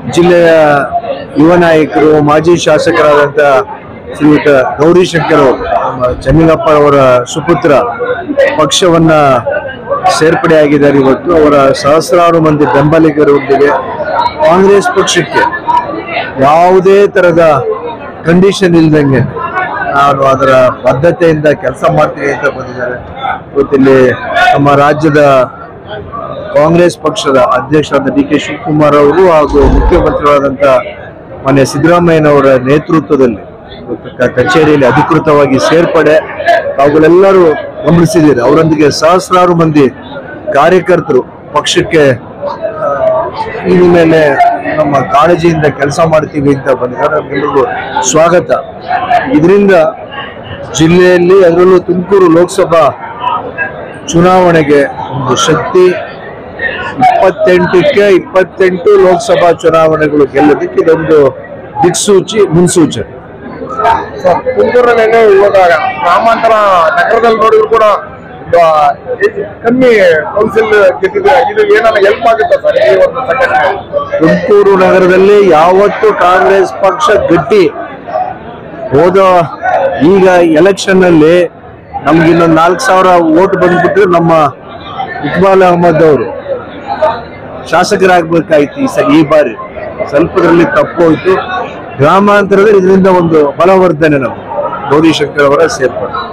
ಜಿಲ್ಲೆಯ ಯುವ ನಾಯಕರು ಮಾಜಿ ಶಾಸಕರಾದಂಥ ಶ್ರೀಯುತ ಗೌರಿಶಂಕರ್ ಅವರು ನಮ್ಮ ಚೆನ್ನಿಗಪ್ಪ ಅವರ ಸುಪುತ್ರ ಪಕ್ಷವನ್ನ ಸೇರ್ಪಡೆಯಾಗಿದ್ದಾರೆ ಇವತ್ತು ಅವರ ಸಹಸ್ರಾರು ಮಂದಿ ಬೆಂಬಲಿಗರೊಂದಿಗೆ ಕಾಂಗ್ರೆಸ್ ಪಕ್ಷಕ್ಕೆ ಯಾವುದೇ ತರದ ಕಂಡೀಷನ್ ಇಲ್ದಂಗೆ ನಾನು ಅದರ ಬದ್ಧತೆಯಿಂದ ಕೆಲಸ ಮಾಡ್ತೀನಿ ಅಂತ ಬಂದಿದ್ದಾರೆ ಇವತ್ತಿಲ್ಲಿ ನಮ್ಮ ರಾಜ್ಯದ ಕಾಂಗ್ರೆಸ್ ಪಕ್ಷದ ಅಧ್ಯಕ್ಷರಾದ ಡಿ ಕೆ ಶಿವಕುಮಾರ್ ಅವರು ಹಾಗೂ ಮುಖ್ಯಮಂತ್ರಿಗಳಾದಂಥ ಮಾನ್ಯ ಸಿದ್ದರಾಮಯ್ಯನವರ ನೇತೃತ್ವದಲ್ಲಿ ಇವತ್ತು ಕ- ಕಚೇರಿಯಲ್ಲಿ ಅಧಿಕೃತವಾಗಿ ಸೇರ್ಪಡೆ ಅವುಗಳೆಲ್ಲರೂ ಗಮನಿಸಿದ್ದೀರಿ ಅವರೊಂದಿಗೆ ಸಹಸ್ರಾರು ಮಂದಿ ಕಾರ್ಯಕರ್ತರು ಪಕ್ಷಕ್ಕೆ ಆ, ಇನ್ಮೇಲೆ ನಮ್ಮ ಕಾಳಜಿಯಿಂದ ಕೆಲಸ ಮಾಡ್ತೀವಿ ಅಂತ ಬಂದಿದ್ದಾರೆ ನಮ್ಗೆಲ್ರಿಗೂ ಸ್ವಾಗತ ಇದರಿಂದ ಜಿಲ್ಲೆಯಲ್ಲಿ ಅದರಲ್ಲೂ ತುಮಕೂರು ಲೋಕಸಭಾ ಚುನಾವಣೆಗೆ ಒಂದು ಶಕ್ತಿ ಇಪ್ಪತ್ತೆಂಟಕ್ಕೆ ಇಪ್ಪತ್ತೆಂಟು ಲೋಕಸಭಾ ಚುನಾವಣೆಗಳು ಗೆಲ್ಲೋದಕ್ಕೆ ಇದೊಂದು ದಿಕ್ಸೂಚಿ ಮುನ್ಸೂಚನೆ ಸರ್ ತುಮಕೂರಲ್ಲಿ ಇವಾಗ ಗ್ರಾಮಾಂತರ ನಗರದಲ್ಲಿ ನೋಡಿದ್ರು ಕೂಡ ಆ, ಕಮ್ಮಿ ಕೌನ್ಸಿಲ್ ಗೆದ್ದಿದೆ ಇದು ಏನಾರ ಹೆಲ್ಪ್ ಆಗುತ್ತಾ ಸರ್ ಈ ಒಂದು ಸಂಘಟನೆ ತುಮಕೂರು ನಗರದಲ್ಲಿ ಯಾವತ್ತು ಕಾಂಗ್ರೆಸ್ ಪಕ್ಷ ಗಟ್ಟಿ ಹೋದ ಈಗ ಎಲೆಕ್ಷನ್ ಅಲ್ಲಿ ನಮ್ಗೆ ಇನ್ನೊಂದು ನಾಲ್ಕು ಸಾವಿರ ಓಟ್ ಬಂದ್ಬಿಟ್ರೆ ನಮ್ಮ ಇಕ್ಬಾಲ್ ಅಹಮದ್ ಅವರು ಶಾಸಕರಾಗಬೇಕಾಯ್ತು ಈ ಸ ಈ ಬಾರಿ ಸ್ವಲ್ಪದ್ರಲ್ಲಿ ತಪ್ಪು ಹೋಯ್ತು ಗ್ರಾಮಾಂತರದಲ್ಲಿ ಇದರಿಂದ ಒಂದು ಬಲವರ್ಧನೆ ನಾವು ಗೌರಿಶಂಕರ್ ಅವರ ಸೇರ್ಪಡೆ